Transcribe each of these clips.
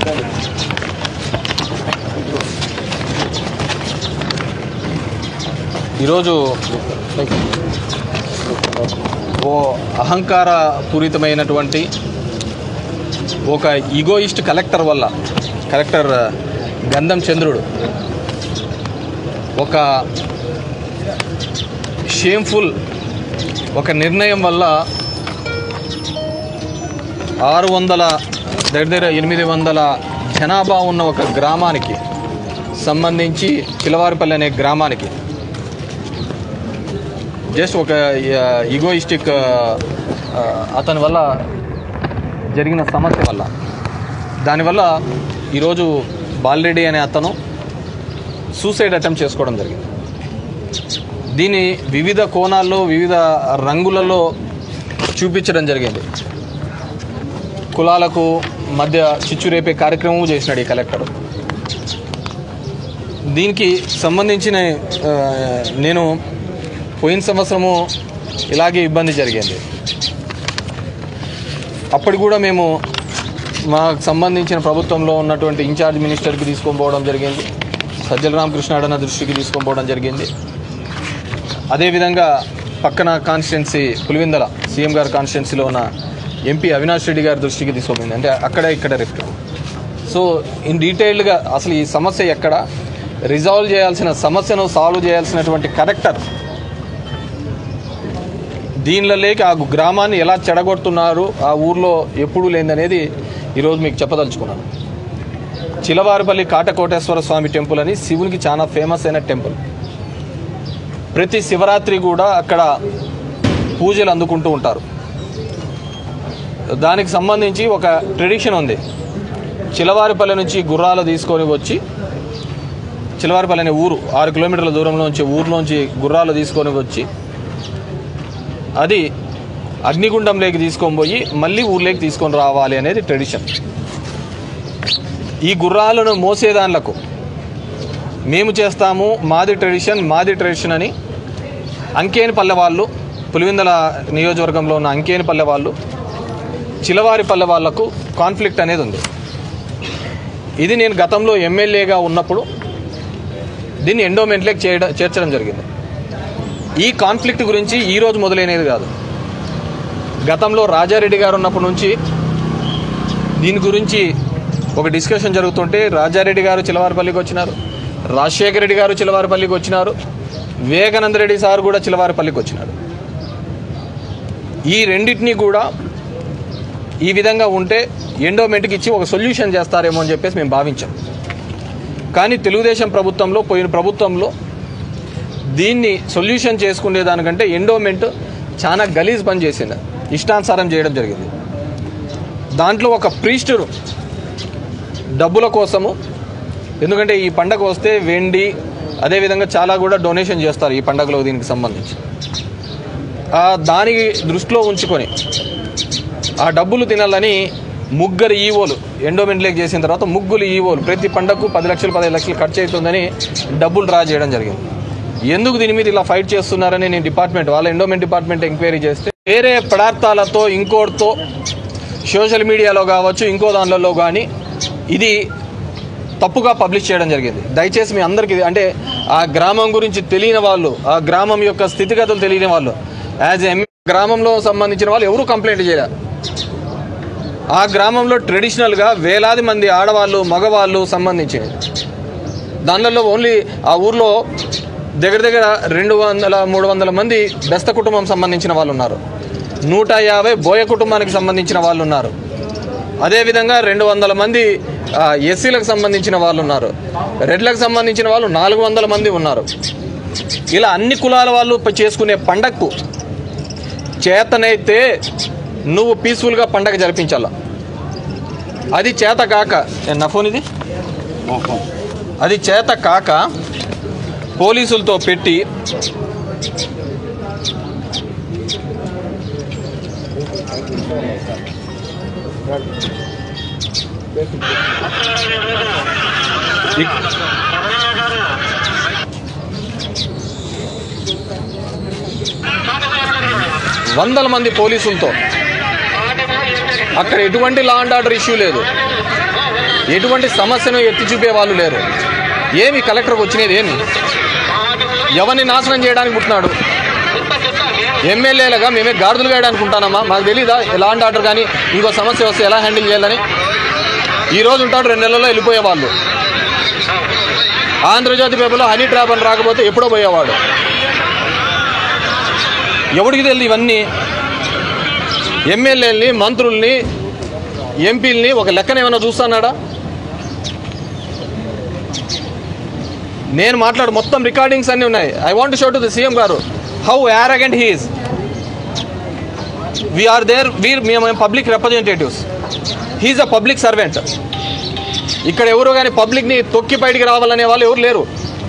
ఈరోజు ఓ అహంకార పూరితమైనటువంటి ఒక ఈగోయిస్ట్ కలెక్టర్ వల్ల కలెక్టర్ గంధం చంద్రుడు ఒక షేమ్ఫుల్ ఒక నిర్ణయం వల్ల ఆరు వందల దగ్గర దగ్గర ఎనిమిది వందల జనాభా ఉన్న ఒక గ్రామానికి సంబంధించి చిలవారిపల్లి అనే గ్రామానికి జస్ట్ ఒక ఈగోయిస్టిక్ అతని వల్ల జరిగిన సమస్య వల్ల దానివల్ల ఈరోజు బాలరెడ్డి అనే అతను సూసైడ్ అటెంప్ట్ చేసుకోవడం జరిగింది దీన్ని వివిధ కోణాల్లో వివిధ రంగులలో చూపించడం జరిగింది కులాలకు మధ్య చిచ్చు రేపే కార్యక్రమం చేసినాడు ఈ కలెక్టర్ దీనికి సంబంధించిన ఆ, నేను పోయిన సంవత్సరము ఇలాగే ఇబ్బంది జరిగింది అప్పుడు కూడా మేము మాకు సంబంధించిన ప్రభుత్వంలో ఉన్నటువంటి ఇన్ఛార్జ్ మినిస్టర్కి తీసుకొని పోవడం జరిగింది సజ్జల రామకృష్ణాడన్న దృష్టికి తీసుకొని పోవడం జరిగింది అదేవిధంగా పక్కన కాన్స్టిట్యున్సీ పులివెందల సీఎం గారి కాన్స్టిట్యున్సీలో ఉన్న ఎంపీ అవినాష్ రెడ్డి గారి దృష్టికి తీసుకుపోయింది అంటే అక్కడ ఇక్కడ రిఫ్ట్ సో ఇన్ డీటెయిల్డ్గా అసలు ఈ సమస్య ఎక్కడ రిజాల్వ్ చేయాల్సిన సమస్యను సాల్వ్ చేయాల్సినటువంటి కరెక్టర్ దీనిలోకి ఆ గ్రామాన్ని ఎలా చెడగొడుతున్నారు ఆ ఊర్లో ఎప్పుడు లేదనేది ఈరోజు మీకు చెప్పదలుచుకున్నాను చిలవారిపల్లి కాటకోటేశ్వర స్వామి టెంపుల్ అని శివునికి చాలా ఫేమస్ అయిన టెంపుల్ ప్రతి శివరాత్రి కూడా అక్కడ పూజలు అందుకుంటూ ఉంటారు దానికి సంబంధించి ఒక ట్రెడిషన్ ఉంది చిలవారిపల్లి నుంచి గుర్రాలు తీసుకొని వచ్చి చిలవారిపల్లి అనే ఊరు ఆరు కిలోమీటర్ల దూరంలో నుంచి ఊర్లోంచి గుర్రాలు తీసుకొని వచ్చి అది అగ్నిగుండంలోకి తీసుకొని పోయి మళ్ళీ ఊర్లోకి తీసుకొని రావాలి అనేది ట్రెడిషన్ ఈ గుర్రాలను మోసేదాన్లకు మేము చేస్తాము మాది ట్రెడిషన్ మాది ట్రెడిషన్ అని అంకేనిపల్లె వాళ్ళు పులివెందల నియోజకవర్గంలో ఉన్న అంకేనిపల్లె వాళ్ళు చిలవారిపల్లె వాళ్లకు కాన్ఫ్లిక్ట్ అనేది ఉంది ఇది నేను గతంలో ఎమ్మెల్యేగా ఉన్నప్పుడు దీన్ని ఎండోమెంట్లోకి చేయడం చేర్చడం జరిగింది ఈ కాన్ఫ్లిక్ట్ గురించి ఈ రోజు మొదలైనది కాదు గతంలో రాజారెడ్డి గారు ఉన్నప్పటి నుంచి దీని గురించి ఒక డిస్కషన్ జరుగుతుంటే రాజారెడ్డి గారు చిలవారిపల్లికి వచ్చినారు రాజశేఖర రెడ్డి గారు చిలవారిపల్లికి వచ్చినారు వివేకానంద రెడ్డి సార్ కూడా చిలవారిపల్లికి వచ్చినారు ఈ రెండింటినీ కూడా ఈ విధంగా ఉంటే ఎండోమెంట్కి ఇచ్చి ఒక సొల్యూషన్ చేస్తారేమో అని చెప్పేసి మేము భావించాం కానీ తెలుగుదేశం ప్రభుత్వంలో పోయిన ప్రభుత్వంలో దీన్ని సొల్యూషన్ చేసుకునే దానికంటే ఎండోమెంట్ చాలా గలీజ్ పని చేసింది ఇష్టానుసారం చేయడం జరిగింది దాంట్లో ఒక ప్రీస్టును డబ్బుల కోసము ఎందుకంటే ఈ పండగ వస్తే వెండి అదేవిధంగా చాలా కూడా డొనేషన్ చేస్తారు ఈ పండగలో దీనికి సంబంధించి ఆ దానికి దృష్టిలో ఉంచుకొని ఆ డబ్బులు తినాలని ముగ్గురు ఈవోలు ఎండోమెంట్లోకి చేసిన తర్వాత ముగ్గురు ఈవోలు ప్రతి పండగకు పది లక్షలు పదిహేను లక్షలు ఖర్చు అవుతుందని డబ్బులు డ్రా చేయడం జరిగింది ఎందుకు దీని మీద ఇలా ఫైట్ చేస్తున్నారని నేను డిపార్ట్మెంట్ వాళ్ళ ఎండోమెంట్ డిపార్ట్మెంట్ ఎంక్వైరీ చేస్తే వేరే పదార్థాలతో ఇంకోటితో సోషల్ మీడియాలో కావచ్చు ఇంకో దానిలో కానీ ఇది తప్పుగా పబ్లిష్ చేయడం జరిగింది దయచేసి మీ అందరికీ ఇది- అంటే ఆ గ్రామం గురించి తెలియని వాళ్ళు ఆ గ్రామం యొక్క స్థితిగతులు తెలియని వాళ్ళు యాజ్ ఎం గ్రామంలో సంబంధించిన వాళ్ళు ఎవరు కంప్లైంట్ చేయలేదు ఆ గ్రామంలో ట్రెడిషనల్గా వేలాది మంది ఆడవాళ్ళు మగవాళ్ళు సంబంధించినవి దానిలో ఓన్లీ ఆ ఊర్లో దగ్గర దగ్గర రెండు వందల మూడు వందల మంది బెస్త కుటుంబం సంబంధించిన వాళ్ళు ఉన్నారు నూట యాభై బోయ కుటుంబానికి సంబంధించిన వాళ్ళు ఉన్నారు అదేవిధంగా రెండు వందల మంది ఆ, ఎస్సీలకు సంబంధించిన వాళ్ళు ఉన్నారు రెడ్లకు సంబంధించిన వాళ్ళు నాలుగు వందల మంది ఉన్నారు ఇలా అన్ని కులాల వాళ్ళు ప- చేసుకునే పండగకు చేతనైతే నువ్వు పీస్ఫుల్గా పండగ జరిపించాల అది చేత కాక ఏ, నా ఫోన్ ఇది అది చేత కాక పోలీసులతో పెట్టి ఇక్- వందల మంది పోలీసులతో అక్కడ ఎటువంటి లా అండ్ ఆర్డర్ ఇష్యూ లేదు ఎటువంటి సమస్యను ఎత్తి చూపే వాళ్ళు లేరు ఏమి కలెక్టర్కి వచ్చినది ఏమి ఎవరిని నాశనం చేయడానికి పుట్టినాడు ఎమ్మెల్యేలుగా మేమే గాడిదలు వేయడానికి ఉంటానమ్మా మాకు తెలీదా లాండ్ ఆర్డర్ కానీ ఇంకో సమస్య వస్తే ఎలా హ్యాండిల్ చేయాలని ఈ రోజు ఉంటాడు రెండు నెలల్లో వెళ్ళిపోయే వాళ్ళు ఆంధ్రజ్యోతి పేపర్లో హనీ ట్రాప్ అని రాకపోతే ఎప్పుడో పోయేవాడు ఎవడికి తెలియదు ఇవన్నీ ఎమ్మెల్యేలని మంత్రుల్ని ఎంపీలని ఒక లెక్కన ఏమైనా చూస్తున్నాడా నేను మాట్లాడు మొత్తం రికార్డింగ్స్ అన్నీ ఉన్నాయి I want show to the CM గారు how arrogant he's we are there we're మేము public representatives he is a public servant ఇక్కడ ఎవరు కానీ పబ్లిక్ని తొక్కి బయటికి రావాలనే వాళ్ళు ఎవరు లేరు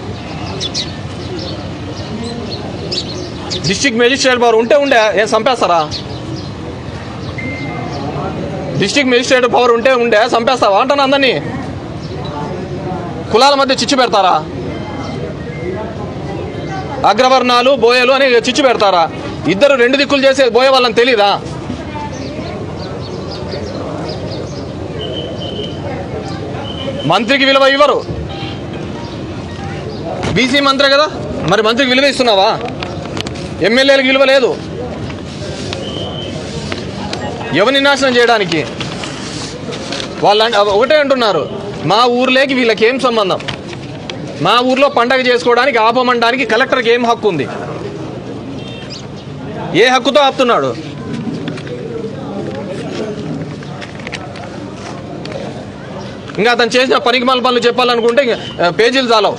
డిస్ట్రిక్ట్ మెజిస్ట్రేట్ పవర్ ఉంటే ఉండే ఏం చంపేస్తారా డిస్ట్రిక్ట్ మెజిస్ట్రేట్ పవర్ ఉంటే ఉండే చంపేస్తావా అంటాను అందరినీ కులాల మధ్య చిచ్చు పెడతారా అగ్రవర్ణాలు బోయలు అని చిచ్చు పెడతారా ఇద్దరు రెండు దిక్కులు చేసే బోయే వాళ్ళని తెలీదా మంత్రికి విలువ ఇవ్వరు బీసీ మంత్రి కదా మరి మంత్రికి విలువ ఇస్తున్నావా ఎమ్మెల్యేలకు విలువ లేదు ఎవరిని నాశనం చేయడానికి వాళ్ళు అన్- ఒకటే అంటున్నారు మా ఊర్లోకి వీళ్ళకి ఏం సంబంధం మా ఊర్లో పండగ చేసుకోవడానికి ఆపమండానికి కలెక్టర్కి ఏం హక్కు ఉంది ఏ హక్కుతో ఆపుతున్నాడు ఇంకా అతను చేసిన పనికిమాల పనులు చెప్పాలనుకుంటే ఇంక, ఆ, పేజీలు చాలవు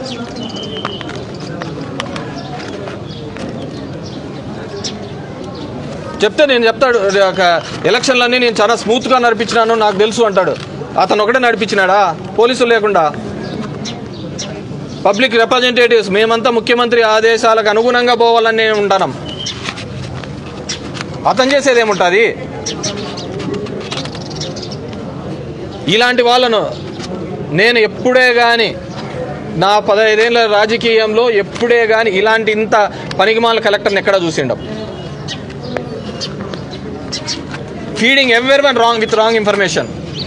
చెప్తే నేను చెప్తాడు ఒక ఎలక్షన్లన్నీ నేను చాలా స్మూత్గా నడిపించినాను నాకు తెలుసు అంటాడు అతను ఒకటే నడిపించినాడా పోలీసులు లేకుండా పబ్లిక్ రిప్రజెంటేటివ్స్ మేమంతా ముఖ్యమంత్రి ఆదేశాలకు అనుగుణంగా పోవాలని నేను ఉంటాను అతను చేసేది ఏముంటుంది ఇలాంటి వాళ్ళను నేను ఎప్పుడే కానీ నా పదహైదేళ్ళ రాజకీయంలో ఎప్పుడే కానీ ఇలాంటి ఇంత పనికిమాల కలెక్టర్ని ఎక్కడ చూసిండం ఫీడింగ్ ఎవరి one wrong with wrong information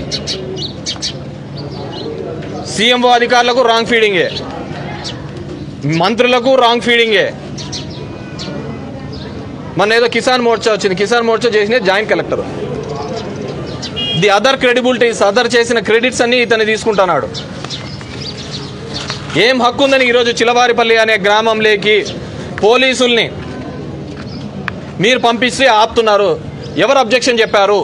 CMO అధికారులకు రాంగ్ ఫీడింగే మంత్రులకు రాంగ్ ఫీడింగే మన ఏదో కిసాన్ మోర్చా వచ్చింది కిసాన్ మోర్చా చేసిన joint collector the other credibilities other చేసిన క్రెడిట్స్ అన్ని ఇతను తీసుకుంటున్నాడు ఏం హక్కు ఉందని ఈరోజు చిలవారిపల్లి అనే గ్రామంలోకి పోలీసుల్ని మీరు పంపిస్తే ఆపుతున్నారు ఎవరు అబ్జెక్షన్ చెప్పారు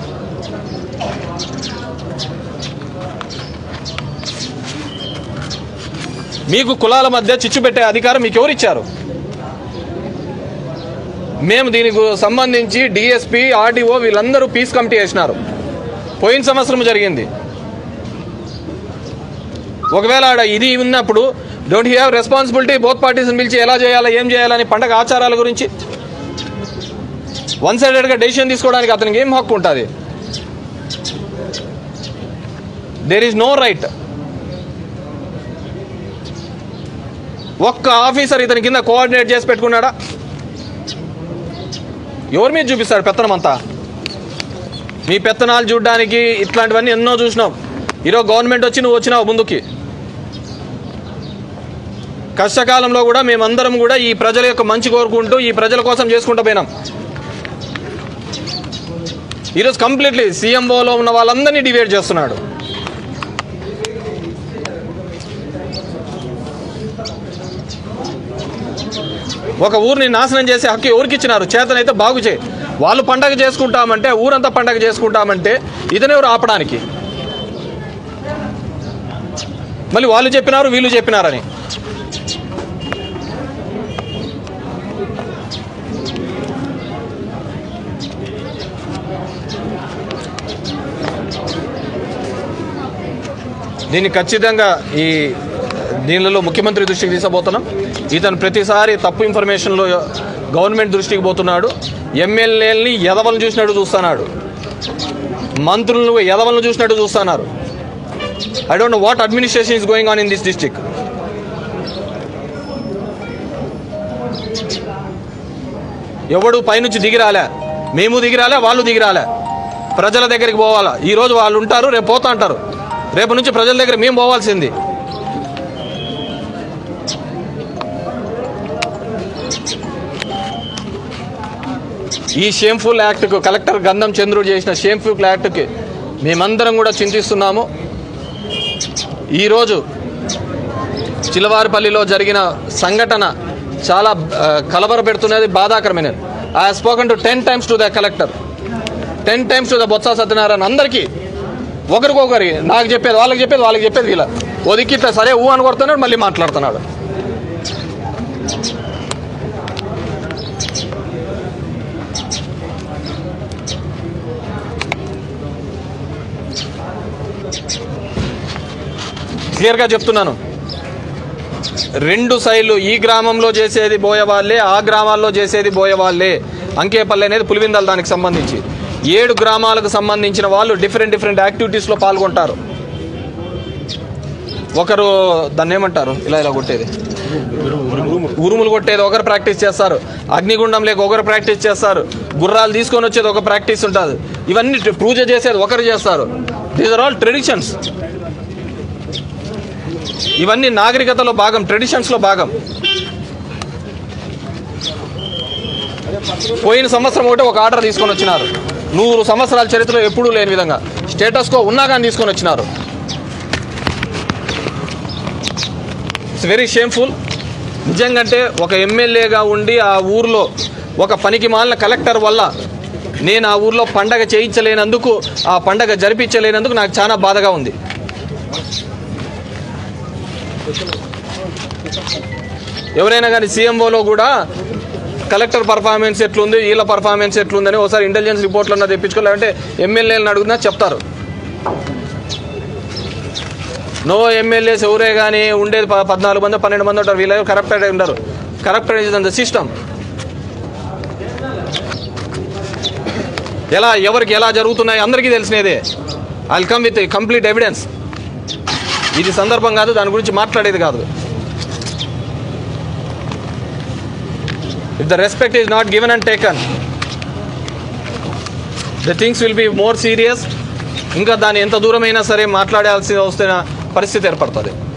మీకు కులాల మధ్య చిచ్చు పెట్టే అధికారం మీకు ఎవరు ఇచ్చారు మేము దీనికి సంబంధించి డిఎస్పి ఆర్డీఓ వీళ్ళందరూ పీస్ కమిటీ వేసినారు పోయిన సంవత్సరం జరిగింది ఒకవేళ ఆడ ఇది ఉన్నప్పుడు డోంట్ హ్యావ్ రెస్పాన్సిబిలిటీ బోత్ పార్టీస్ని పిలిచి ఎలా చేయాలా ఏం చేయాలని పండగ ఆచారాల గురించి వన్ సైడెడ్గా డెసిషన్ తీసుకోవడానికి అతనికి ఏం హక్కు ఉంటుంది దేర్ ఈజ్ నో రైట్ ఒక్క ఆఫీసర్ ఇతని కింద కోఆర్డినేట్ చేసి పెట్టుకున్నాడా ఎవరి మీద చూపిస్తాడు పెత్తనం అంతా మీ పెత్తనాలు చూడడానికి ఇట్లాంటివన్నీ ఎన్నో చూసినాం ఈరోజు గవర్నమెంట్ వచ్చి నువ్వు వచ్చినావు ముందుకి కష్టకాలంలో కూడా మేమందరం కూడా ఈ ప్రజల యొక్క మంచి కోరుకుంటూ ఈ ప్రజల కోసం చేసుకుంటూ పోయినాం ఈరోజు కంప్లీట్లీ సీఎంఓలో ఉన్న వాళ్ళందరినీ డివైడ్ చేస్తున్నాడు ఒక ఊరిని నాశనం చేసే హక్కు ఎవరికి ఇచ్చినారు చేతనైతే బాగు చేయి వాళ్ళు పండగ చేసుకుంటామంటే ఊరంతా పండగ చేసుకుంటామంటే ఇతనెవరు ఆపడానికి మళ్ళీ వాళ్ళు చెప్పినారు వీళ్ళు చెప్పినారని దీన్ని ఖచ్చితంగా ఈ దీనిలో ముఖ్యమంత్రి దృష్టికి తీసుకుపోతున్నాం ఇతను ప్రతిసారి తప్పు ఇన్ఫర్మేషన్లో గవర్నమెంట్ దృష్టికి పోతున్నాడు ఎమ్మెల్యేలని ఎదవలను చూసినట్టు చూస్తున్నాడు మంత్రులను ఎదవలను చూసినట్టు చూస్తున్నారు I don't know what administration is going on in this district ఎవడు పైనుంచి దిగిరాలే మేము దిగిరాలే వాళ్ళు దిగిరాలే ప్రజల దగ్గరికి పోవాలా ఈరోజు వాళ్ళు ఉంటారు రేపు పోతా అంటారు రేపు నుంచి ప్రజల దగ్గర మేము పోవాల్సింది ఈ షేమ్ఫుల్ యాక్ట్కు కలెక్టర్ గంధం చంద్రుడు చేసిన షేమ్ఫుల్ యాక్ట్కి మేమందరం కూడా చింతిస్తున్నాము ఈరోజు చిలవారిపల్లిలో జరిగిన సంఘటన చాలా ఆ, కలవరపెడుతున్నది బాధాకరమైనది I spoken to ten times to the collector ten times to the Botcha Satyanarayana అందరికీ ఒకరికొకరి నాకు చెప్పేది వాళ్ళకి చెప్పేది వాళ్ళకి చెప్పేది వీళ్ళ ఓ దిక్కు ఇట్లా సరే ఊ అని కొడుతున్నాడు మళ్ళీ మాట్లాడుతున్నాడు క్లియర్గా చెప్తున్నాను రెండు సైడ్లు ఈ గ్రామంలో చేసేది బోయవాళ్ళే ఆ గ్రామాల్లో చేసేది బోయవాళ్ళే అంకేపల్లి అనేది పులివిందల దానికి సంబంధించి ఏడు గ్రామాలకు సంబంధించిన వాళ్ళు డిఫరెంట్ డిఫరెంట్ యాక్టివిటీస్లో పాల్గొంటారు ఒకరు దాన్ని ఏమంటారు ఇలా ఇలా కొట్టేది ఉరుములు కొట్టేది ఒకరు ప్రాక్టీస్ చేస్తారు అగ్నిగుండం లేక ఒకరు ప్రాక్టీస్ చేస్తారు గుర్రాలు తీసుకొని వచ్చేది ఒక ప్రాక్టీస్ ఉంటుంది ఇవన్నీ పూజ చేసేది ఒకరు చేస్తారు దీస్ ఆర్ ఆల్ ట్రెడిషన్స్ ఇవన్నీ నాగరికతలో భాగం ట్రెడిషన్స్లో భాగం పోయిన సంవత్సరం ఒకటి ఒక ఆర్డర్ తీసుకొని వచ్చినారు నూరు సంవత్సరాల చరిత్రలో ఎప్పుడూ లేని విధంగా స్టేటస్కో ఉన్నా కానీ తీసుకొని వచ్చినారు ఇట్స్ వెరీ షేమ్ఫుల్ నిజంగంటే ఒక ఎమ్మెల్యేగా ఉండి ఆ ఊర్లో ఒక పనికి మాలిన కలెక్టర్ వల్ల నేను ఆ ఊర్లో పండగ చేయించలేనందుకు ఆ పండగ జరిపించలేనందుకు నాకు చాలా బాధగా ఉంది ఎవరైనా కానీ సీఎంఓలో కూడా కలెక్టర్ పర్ఫార్మెన్స్ ఎట్లుంది వీళ్ళ పర్ఫార్మెన్స్ ఎట్లుందని ఒకసారి ఇంటెలిజెన్స్ రిపోర్ట్లు అన్నా తెప్పించుకో లేదంటే ఎమ్మెల్యేలను అడుగుతున్నా చెప్తారు నో ఎమ్మెల్యేస్ ఎవరే కానీ ఉండేది ప- పద్నాలుగు మంది పన్నెండు మంది ఉంటారు వీళ్ళు కరప్టెడ్ ఉండరు కరప్టెడ్ ఇస్ ద సిస్టమ్ ఎలా ఎవరికి ఎలా జరుగుతున్నాయి అందరికీ తెలిసినదే I come with complete evidence ఇది సందర్భం కాదు దాని గురించి మాట్లాడేది కాదు if the respect is not given and taken the things will be more serious ఇంకా దాన్ని ఎంత దూరమైనా సరే మాట్లాడాల్సి వస్తున్న పరిస్థితి ఏర్పడుతుంది